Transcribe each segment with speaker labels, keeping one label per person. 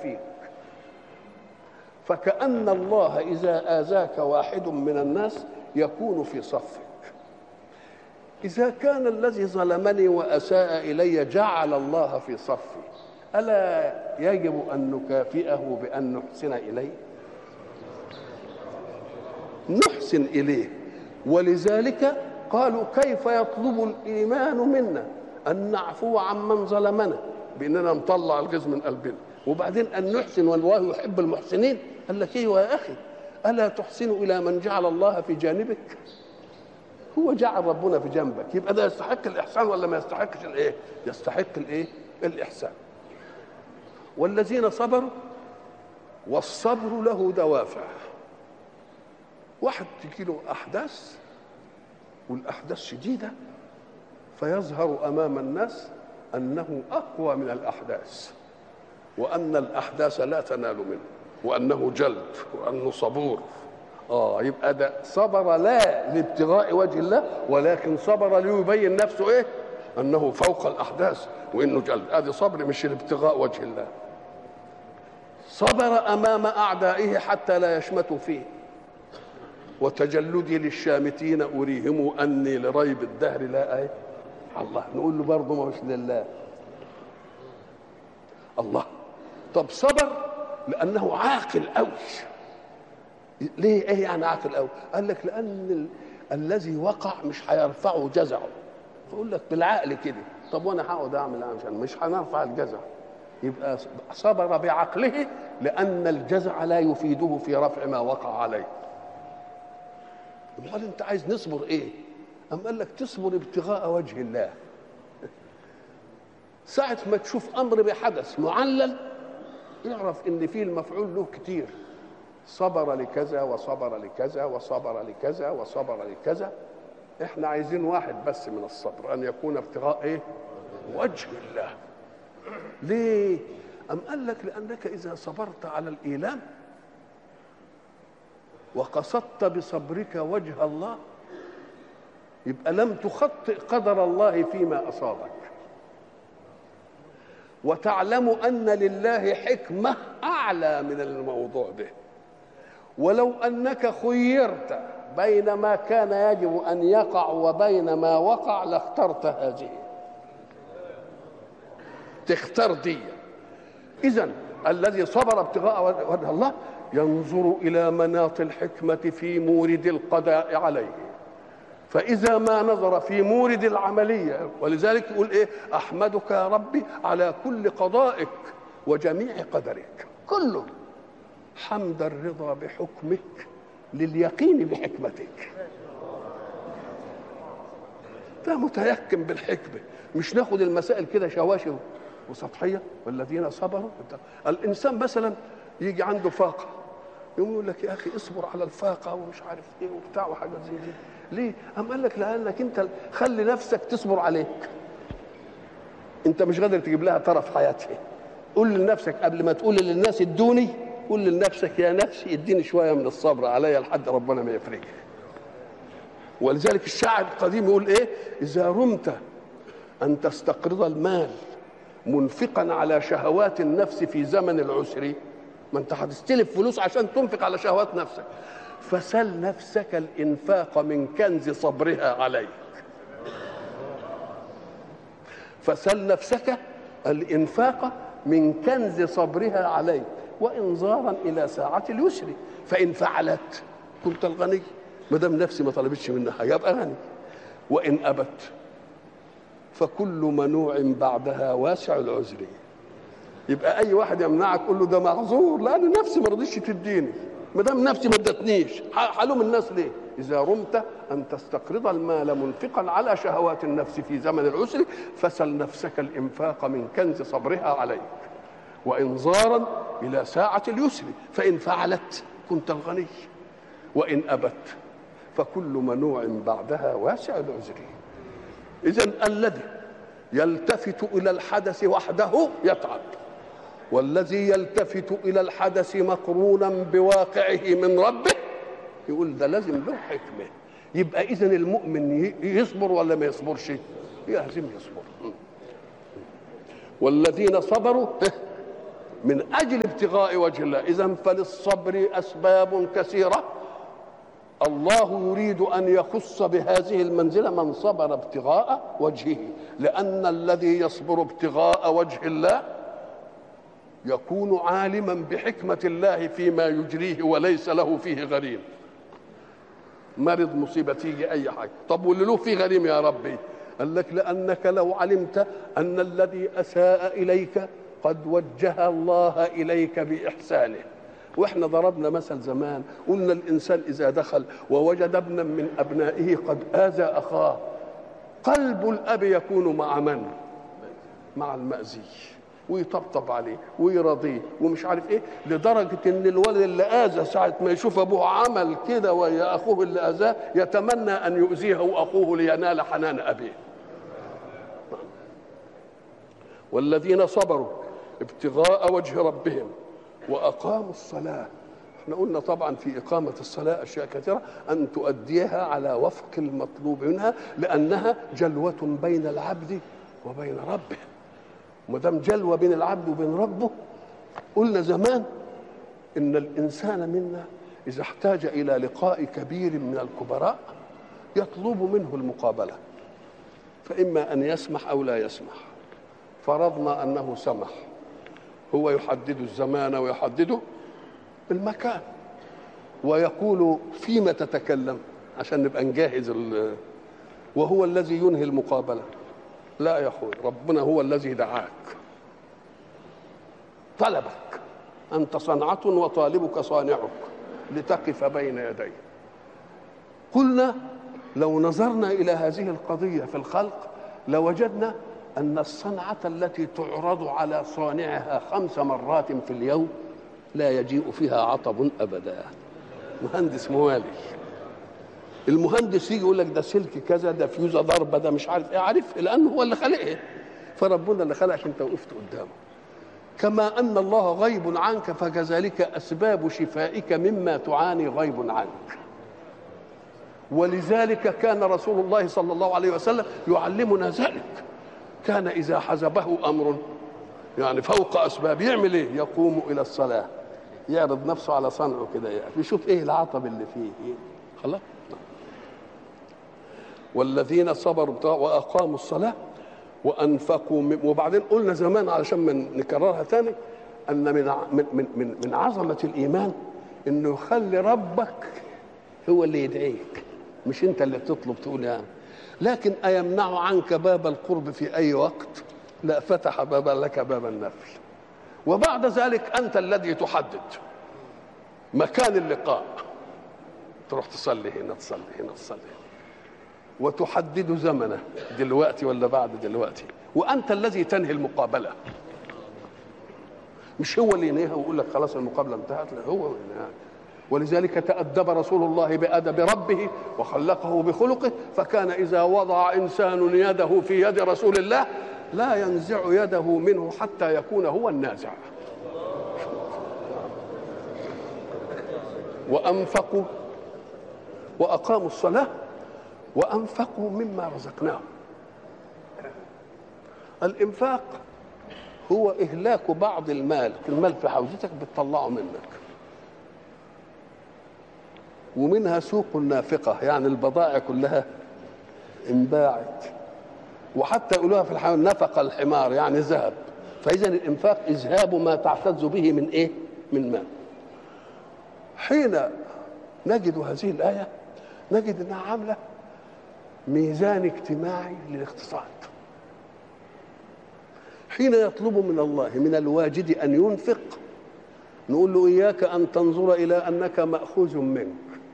Speaker 1: فيك فكأن الله إذا آذاك واحد من الناس يكون في صفك إذا كان الذي ظلمني وأساء إلي جعل الله في صفي ألا يجب أن نكافئه بأن نحسن إليه نحسن إليه ولذلك قالوا كيف يطلب الإيمان منا أن نعفو عمن ظلمنا بأننا نطلع الغيظ من قلبنا وبعدين أن نحسن والله يحب المحسنين قال لك ايوه يا أخي ألا تحسن إلى من جعل الله في جانبك هو جعل ربنا في جنبك يبقى ده يستحق الإحسان ولا ما يستحقش الإيه يستحق الإيه الإحسان والذين صبروا والصبر له دوافع واحد تجي له أحداث والأحداث شديدة فيظهر أمام الناس أنه أقوى من الأحداث وأن الأحداث لا تنال منه وأنه جلد وأنه صبور آه يبقى ده صبر لا لابتغاء وجه الله ولكن صبر ليبين نفسه إيه أنه فوق الأحداث وإنه جلد هذا صبر مش لابتغاء وجه الله صبر أمام أعدائه حتى لا يشمتوا فيه وتجلدي للشامتين أريهم أني لريب الدهر لا أي الله نقول له برضه مش لله الله طب صبر لأنه عاقل أوي ليه ايه يعني عاقل قوي قال لك لان ال... الذي وقع مش هيرفعه جزعه يقول لك بالعقل كده طب وانا هقعد اعمل عشان مش هنرفع الجزع يبقى صبر بعقله لان الجزع لا يفيده في رفع ما وقع عليه امال انت عايز نصبر ايه ام قال لك تصبر ابتغاء وجه الله ساعة ما تشوف أمر بحدث معلل اعرف إن فيه المفعول له كتير صبر لكذا وصبر لكذا وصبر لكذا وصبر لكذا احنا عايزين واحد بس من الصبر ان يكون ابتغاء ايه وجه الله ليه ام قال لك لانك اذا صبرت على الايلام وقصدت بصبرك وجه الله يبقى لم تخطئ قدر الله فيما اصابك وتعلم ان لله حكمه اعلى من الموضوع به ولو انك خيرت بين ما كان يجب ان يقع وبين ما وقع لاخترت هذه تختار دي اذا الذي صبر ابتغاء وجه الله ينظر الى مناط الحكمه في مورد القضاء عليه فاذا ما نظر في مورد العمليه ولذلك يقول ايه احمدك يا ربي على كل قضائك وجميع قدرك كله حمد الرضا بحكمك لليقين بحكمتك ده متيقن بالحكمه مش ناخد المسائل كده شواشي وسطحيه والذين صبروا الانسان مثلا يجي عنده فاقه يقوم يقول لك يا اخي اصبر على الفاقه ومش عارف ايه وبتاع وحاجات زي دي ليه؟ أم قال لك لانك انت خلي نفسك تصبر عليك انت مش قادر تجيب لها طرف حياتها قول لنفسك قبل ما تقول للناس ادوني قول لنفسك يا نفسي اديني شويه من الصبر عليا لحد ربنا ما يفرج ولذلك الشاعر القديم يقول ايه اذا رمت ان تستقرض المال منفقا على شهوات النفس في زمن العسر ما انت هتستلف فلوس عشان تنفق على شهوات نفسك فسل نفسك الانفاق من كنز صبرها عليك فسل نفسك الانفاق من كنز صبرها عليك وانظارا الى ساعه اليسر فان فعلت كنت الغني ما دام نفسي ما طلبتش منها حاجه ابقى غني وان ابت فكل منوع بعدها واسع العذر يبقى اي واحد يمنعك قول له ده معذور لان نفسي ما رضيتش تديني ما دام نفسي ما ادتنيش حلوم الناس ليه اذا رمت ان تستقرض المال منفقا على شهوات النفس في زمن العسر فسل نفسك الانفاق من كنز صبرها عليك وانظارا الى ساعه اليسر فان فعلت كنت الغني وان ابت فكل منوع بعدها واسع العذر اذا الذي يلتفت الى الحدث وحده يتعب والذي يلتفت الى الحدث مقرونا بواقعه من ربه يقول ده لازم له حكمه يبقى اذا المؤمن يصبر ولا ما يصبرش لازم يصبر والذين صبروا من اجل ابتغاء وجه الله اذا فللصبر اسباب كثيره الله يريد ان يخص بهذه المنزله من صبر ابتغاء وجهه لان الذي يصبر ابتغاء وجه الله يكون عالما بحكمه الله فيما يجريه وليس له فيه غريم مرض مصيبه تيجي اي حاجه طب واللي له فيه غريم يا ربي قال لك لانك لو علمت ان الذي اساء اليك قد وجه الله اليك باحسانه واحنا ضربنا مثل زمان قلنا الانسان اذا دخل ووجد ابنا من ابنائه قد اذى اخاه قلب الاب يكون مع من مع المأذي ويطبطب عليه ويرضيه ومش عارف ايه لدرجه ان الولد اللي اذى ساعه ما يشوف ابوه عمل كده ويا اخوه اللي اذاه يتمنى ان يؤذيه اخوه لينال حنان ابيه والذين صبروا ابتغاء وجه ربهم واقاموا الصلاه احنا قلنا طبعا في اقامه الصلاه اشياء كثيره ان تؤديها على وفق المطلوب منها لانها جلوه بين العبد وبين ربه ما دام جلوه بين العبد وبين ربه قلنا زمان ان الانسان منا اذا احتاج الى لقاء كبير من الكبراء يطلب منه المقابله فاما ان يسمح او لا يسمح فرضنا انه سمح هو يحدد الزمان ويحدده المكان ويقول فيما تتكلم عشان نبقى نجهز وهو الذي ينهي المقابله لا يا اخوي ربنا هو الذي دعاك طلبك انت صنعه وطالبك صانعك لتقف بين يديه قلنا لو نظرنا الى هذه القضيه في الخلق لوجدنا ان الصنعه التي تعرض على صانعها خمس مرات في اليوم لا يجيء فيها عطب ابدا مهندس موالي المهندس يجي يقول لك ده سلك كذا ده فيوزه ضربه ده مش عارف ايه عارف لانه هو اللي خلقها فربنا اللي خلقك انت وقفت قدامه كما ان الله غيب عنك فكذلك اسباب شفائك مما تعاني غيب عنك ولذلك كان رسول الله صلى الله عليه وسلم يعلمنا ذلك كان اذا حزبه امر يعني فوق اسباب يعمل ايه يقوم الى الصلاه يعرض نفسه على صنعه كده يشوف ايه العطب اللي فيه إيه؟ خلاص والذين صبروا واقاموا الصلاه وانفقوا وبعدين قلنا زمان علشان ما نكررها تاني ان من من من من عظمه الايمان انه يخلي ربك هو اللي يدعيك مش انت اللي بتطلب تقول يعني لكن ايمنع عنك باب القرب في اي وقت لا فتح بابا لك باب النفل وبعد ذلك انت الذي تحدد مكان اللقاء تروح تصلي هنا تصلي هنا تصلي هنا وتحدد زمنه دلوقتي ولا بعد دلوقتي وانت الذي تنهي المقابله مش هو اللي ينهيها ويقول لك خلاص المقابله انتهت لا هو اللي ولذلك تأدب رسول الله بأدب ربه وخلقه بخلقه فكان إذا وضع إنسان يده في يد رسول الله لا ينزع يده منه حتى يكون هو النازع وأنفقوا وأقاموا الصلاة وأنفقوا مما رزقناهم الإنفاق هو إهلاك بعض المال المال في حوزتك بتطلعه منك ومنها سوق نافقة يعني البضائع كلها انباعت وحتى يقولوها في الحيوان نفق الحمار يعني ذهب فإذا الإنفاق إذهاب ما تعتز به من إيه؟ من مال حين نجد هذه الآية نجد أنها عاملة ميزان اجتماعي للاقتصاد حين يطلب من الله من الواجد أن ينفق نقول له إياك أن تنظر إلى أنك مأخوذ منك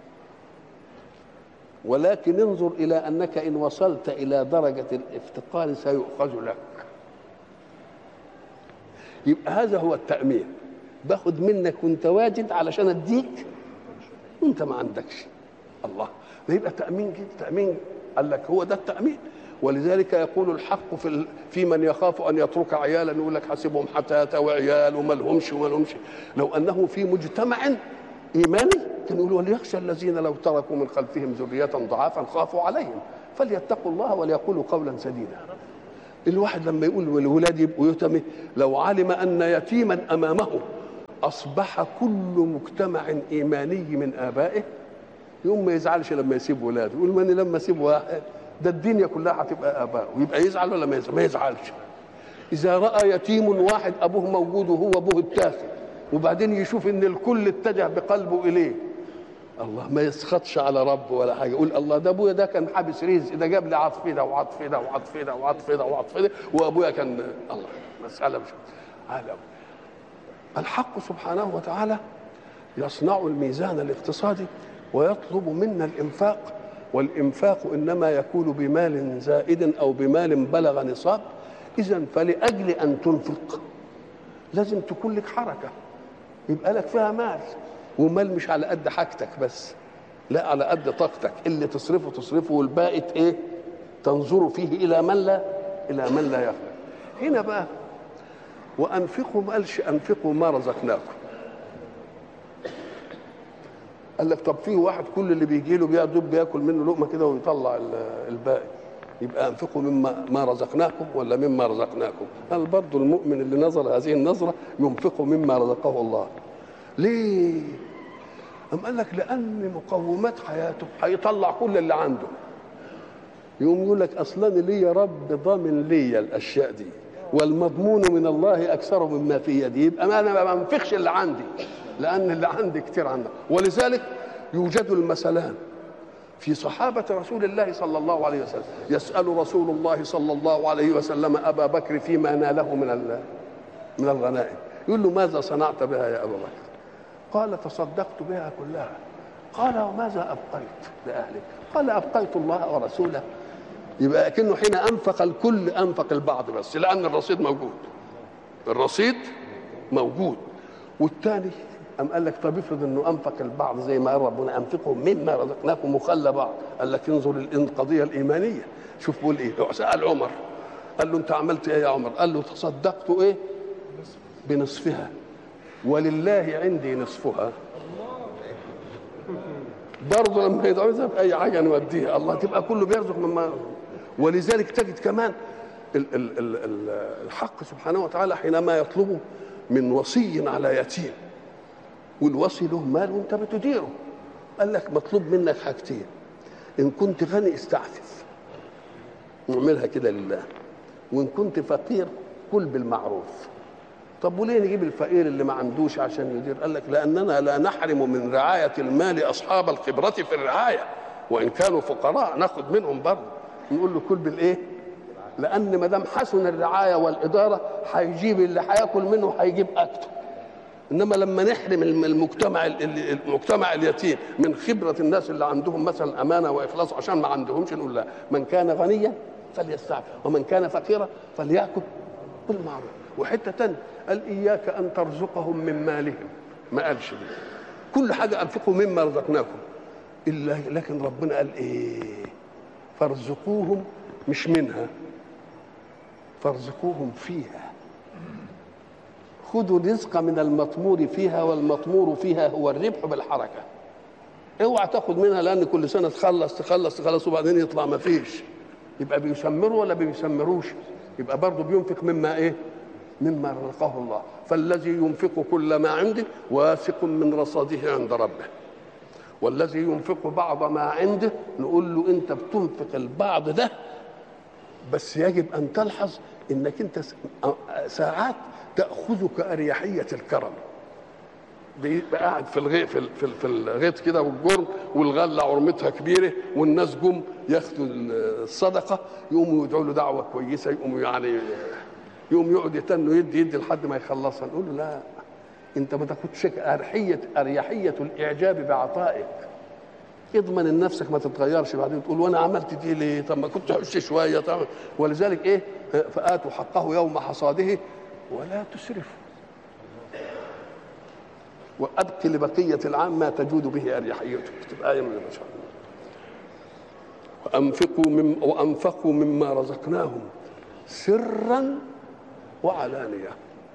Speaker 1: ولكن انظر إلى أنك إن وصلت إلى درجة الافتقار سيؤخذ لك يبقى هذا هو التأمين باخد منك وانت واجد علشان اديك وانت ما عندكش الله ده يبقى تأمين كده تأمين قال لك هو ده التأمين ولذلك يقول الحق في في من يخاف ان يترك عيالا يقول لك حاسبهم حتاتا وعيال وما لهمش وما لهمش لو انه في مجتمع ايماني كان يقول وليخشى الذين لو تركوا من خلفهم ذريه ضعافا خافوا عليهم فليتقوا الله وليقولوا قولا سديدا الواحد لما يقول والولاد يبقوا يتمي لو علم ان يتيما امامه اصبح كل مجتمع ايماني من ابائه يوم ما يزعلش لما يسيب ولاده يقول ماني لما اسيب واحد ده الدنيا كلها هتبقى اباء ويبقى يزعل ولا ما يزعل ما يزعلش اذا راى يتيم واحد ابوه موجود وهو ابوه التافه وبعدين يشوف ان الكل اتجه بقلبه اليه الله ما يسخطش على ربه ولا حاجه يقول الله ده ابويا ده كان حابس رزق ده جاب لي عطف ده وعطف ده وعطف ده وعطف ده وعطف ده وابويا كان الله مساله مش عالم الحق سبحانه وتعالى يصنع الميزان الاقتصادي ويطلب منا الانفاق والانفاق انما يكون بمال زائد او بمال بلغ نصاب اذا فلاجل ان تنفق لازم تكون لك حركه يبقى لك فيها مال ومال مش على قد حاجتك بس لا على قد طاقتك اللي تصرفه تصرفه والباقي ايه تنظر فيه الى من لا الى من لا يخلق هنا بقى وانفقوا ما قالش انفقوا ما رزقناكم قال لك طب في واحد كل اللي بيجي له بيدوب بياكل منه لقمه كده ويطلع الباقي يبقى انفقوا مما ما رزقناكم ولا مما رزقناكم قال برضه المؤمن اللي نظر هذه النظره ينفق مما رزقه الله ليه أم قال لك لأن مقومات حياته هيطلع كل اللي عنده يقوم يقول لك أصلا لي يا رب ضامن لي الأشياء دي والمضمون من الله أكثر مما في يدي يبقى ما أنا ما بنفقش اللي عندي لأن اللي عندي كتير عنده ولذلك يوجد المثلان في صحابة رسول الله صلى الله عليه وسلم يسأل رسول الله صلى الله عليه وسلم أبا بكر فيما ناله من من الغنائم يقول له ماذا صنعت بها يا أبا بكر قال تصدقت بها كلها قال وماذا أبقيت لأهلك قال أبقيت الله ورسوله يبقى كأنه حين أنفق الكل أنفق البعض بس لأن الرصيد موجود الرصيد موجود والثاني أم قال لك طب افرض انه انفق البعض زي ما قال ربنا انفقوا مما رزقناكم وخلى بعض قال لك انظر القضيه الايمانيه شوف بيقول ايه سال عمر قال له انت عملت ايه يا عمر قال له تصدقت ايه بنصفها ولله عندي نصفها برضه لما يدعوها في اي حاجه نوديها الله تبقى كله بيرزق مما ولذلك تجد كمان ال ال ال ال الحق سبحانه وتعالى حينما يطلبه من وصي على يتيم والوصي له مال وانت بتديره قال لك مطلوب منك حاجتين ان كنت غني استعفف واعملها كده لله وان كنت فقير كل بالمعروف طب وليه نجيب الفقير اللي ما عندوش عشان يدير قال لك لاننا لا نحرم من رعايه المال اصحاب الخبره في الرعايه وان كانوا فقراء ناخد منهم برضه نقول له كل بالايه لان ما دام حسن الرعايه والاداره هيجيب اللي هياكل منه هيجيب اكله انما لما نحرم المجتمع المجتمع اليتيم من خبره الناس اللي عندهم مثلا امانه واخلاص عشان ما عندهمش نقول لا من كان غنيا فليستعفف ومن كان فقيرا فليأكل بالمعروف وحته تانية قال اياك ان ترزقهم من مالهم ما قالش دي كل حاجه انفقوا مما رزقناكم الا لكن ربنا قال ايه فارزقوهم مش منها فارزقوهم فيها خذوا الرزق من المطمور فيها والمطمور فيها هو الربح بالحركه اوعى تاخد منها لان كل سنه تخلص تخلص تخلص وبعدين يطلع ما فيش يبقى بيسمروا ولا بيسمروش يبقى برضه بينفق مما ايه مما رزقه الله فالذي ينفق كل ما عنده واثق من رصاده عند ربه والذي ينفق بعض ما عنده نقول له انت بتنفق البعض ده بس يجب ان تلحظ انك انت ساعات تاخذك اريحيه الكرم بيبقى قاعد في الغيط في, في, في الغيط كده والجرم والغله عرمتها كبيره والناس جم ياخدوا الصدقه يقوموا يدعوا له دعوه كويسه يقوموا يعني يقوم يقعد يتنوا يدي يدي لحد ما يخلصها نقول له لا انت ما تاخدش اريحيه اريحيه الاعجاب بعطائك اضمن ان نفسك ما تتغيرش بعدين تقول وانا عملت دي ليه طب ما كنت حش شويه طب ولذلك ايه فاتوا حقه يوم حصاده ولا تسرفوا وابق لبقيه العام ما تجود به اريحيتك تبقى ايه من البشر وانفقوا مم وانفقوا مما رزقناهم سرا وعلانيه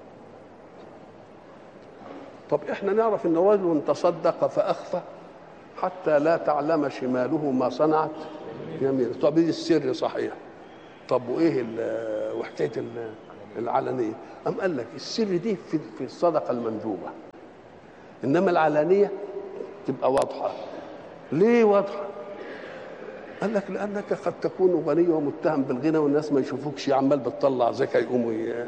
Speaker 1: طب احنا نعرف ان رجل تصدق فاخفى حتى لا تعلم شماله ما صنعت يمينه طب دي السر صحيح طب وايه ال- وحكايه ال- العلنيه ام قال لك السر دي في في الصدقه المندوبه انما العلانيه تبقى واضحه ليه واضحه قال لك لانك قد تكون غني ومتهم بالغنى والناس ما يشوفوكش عمال بتطلع زكاه يقوموا ي-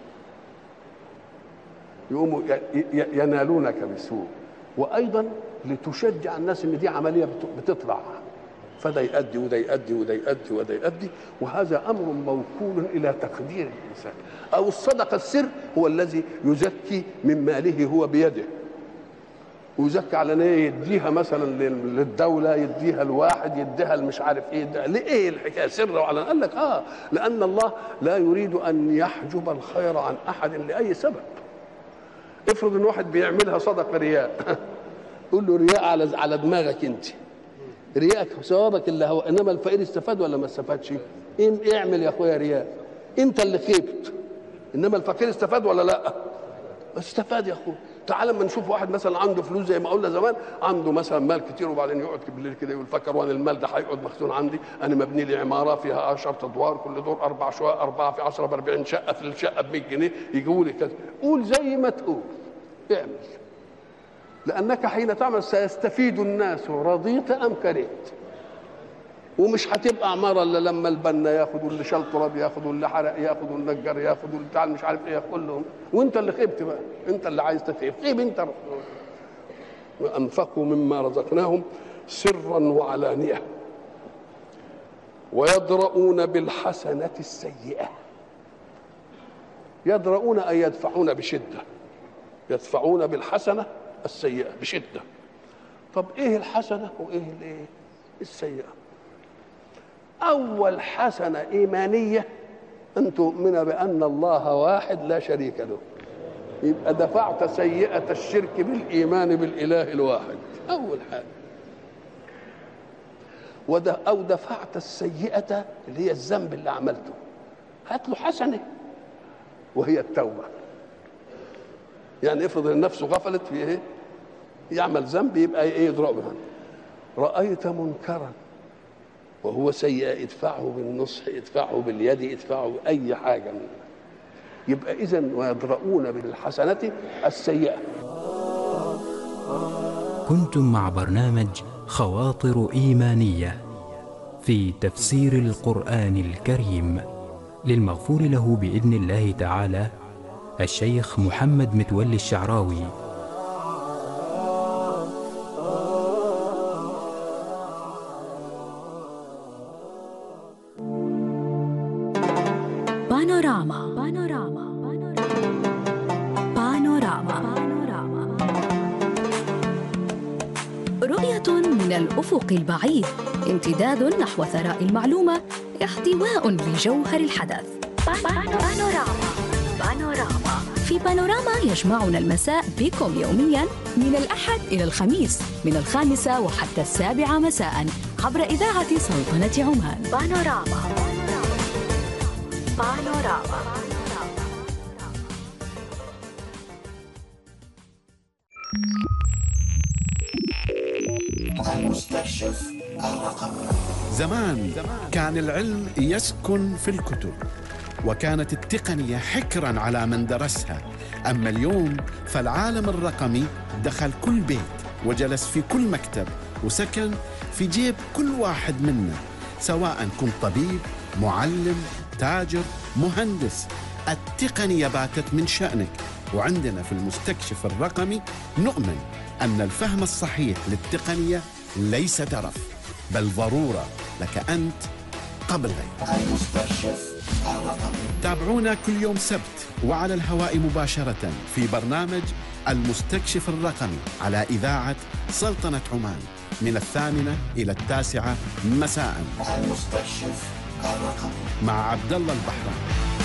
Speaker 1: يقوموا ي- ي- ينالونك بسوء وايضا لتشجع الناس ان دي عمليه بت- بتطلع فده يؤدي وده يؤدي وده يؤدي وده يؤدي وهذا امر موكول الى تقدير الانسان او الصدقه السر هو الذي يزكي من ماله هو بيده ويزكي على ايه يديها مثلا لل- للدوله يديها الواحد يديها مش عارف ايه ده ليه الحكايه سر وعلن قال لك اه لان الله لا يريد ان يحجب الخير عن احد لاي سبب افرض ان واحد بيعملها صدقه رياء قول له رياء على على دماغك انت رياءك ثوابك اللي هو انما الفقير استفاد ولا ما استفادش إن اعمل يا اخويا رياء انت اللي خيبت انما الفقير استفاد ولا لا استفاد يا اخويا تعال لما نشوف واحد مثلا عنده فلوس زي ما قلنا زمان عنده مثلا مال كتير وبعدين يقعد بالليل كده يقول فكر وانا المال ده هيقعد مخزون عندي انا مبني لي عماره فيها 10 ادوار كل دور اربع شقق اربعه في 10 ب 40 شقه في الشقه ب 100 جنيه يجوا لي كذا قول زي ما تقول اعمل لانك حين تعمل سيستفيد الناس رضيت ام كرهت ومش هتبقى عماره الا لما البنا ياخد واللي شال تراب ياخد واللي حرق ياخد والنجار ياخد واللي بتاع مش عارف ايه ياخد كلهم وانت اللي خيبت بقى انت اللي عايز تخيب خيب انت وانفقوا مما رزقناهم سرا وعلانيه ويدرؤون بالحسنه السيئه يدرؤون اي يدفعون بشده يدفعون بالحسنه السيئه بشده طب ايه الحسنه وايه الايه السيئه اول حسنه ايمانيه ان تؤمن بان الله واحد لا شريك له يبقى دفعت سيئه الشرك بالايمان بالاله الواحد اول حاجه وده او دفعت السيئه اللي هي الذنب اللي عملته هات له حسنه وهي التوبه يعني افرض ان نفسه غفلت في ايه يعمل ذنب يبقى ايه يضرب بها رايت منكرا وهو سيئة ادفعه بالنصح ادفعه باليد ادفعه بأي حاجة من يبقى إذا ويدرؤون بالحسنة السيئة
Speaker 2: كنتم مع برنامج خواطر ايمانيه في تفسير القران الكريم للمغفور له باذن الله تعالى الشيخ محمد متولي الشعراوي
Speaker 3: بانوراما بانوراما بانوراما بانوراما رؤية من الأفق البعيد امتداد نحو ثراء المعلومة احتواء لجوهر الحدث بانوراما بانوراما في بانوراما يجمعنا المساء بكم يوميا من الأحد إلى الخميس من الخامسة وحتى السابعة مساء عبر إذاعة سلطنة عمان بانوراما بانوراما
Speaker 4: زمان كان العلم يسكن في الكتب وكانت التقنية حكرا على من درسها أما اليوم فالعالم الرقمي دخل كل بيت وجلس في كل مكتب وسكن في جيب كل واحد منا سواء كنت طبيب معلم تاجر مهندس التقنية باتت من شأنك وعندنا في المستكشف الرقمي نؤمن أن الفهم الصحيح للتقنية ليس ترف بل ضرورة لك أنت قبل غيرك تابعونا كل يوم سبت وعلى الهواء مباشرة في برنامج المستكشف الرقمي على إذاعة سلطنة عمان من الثامنة إلى التاسعة مساء مع عبد الله البحراني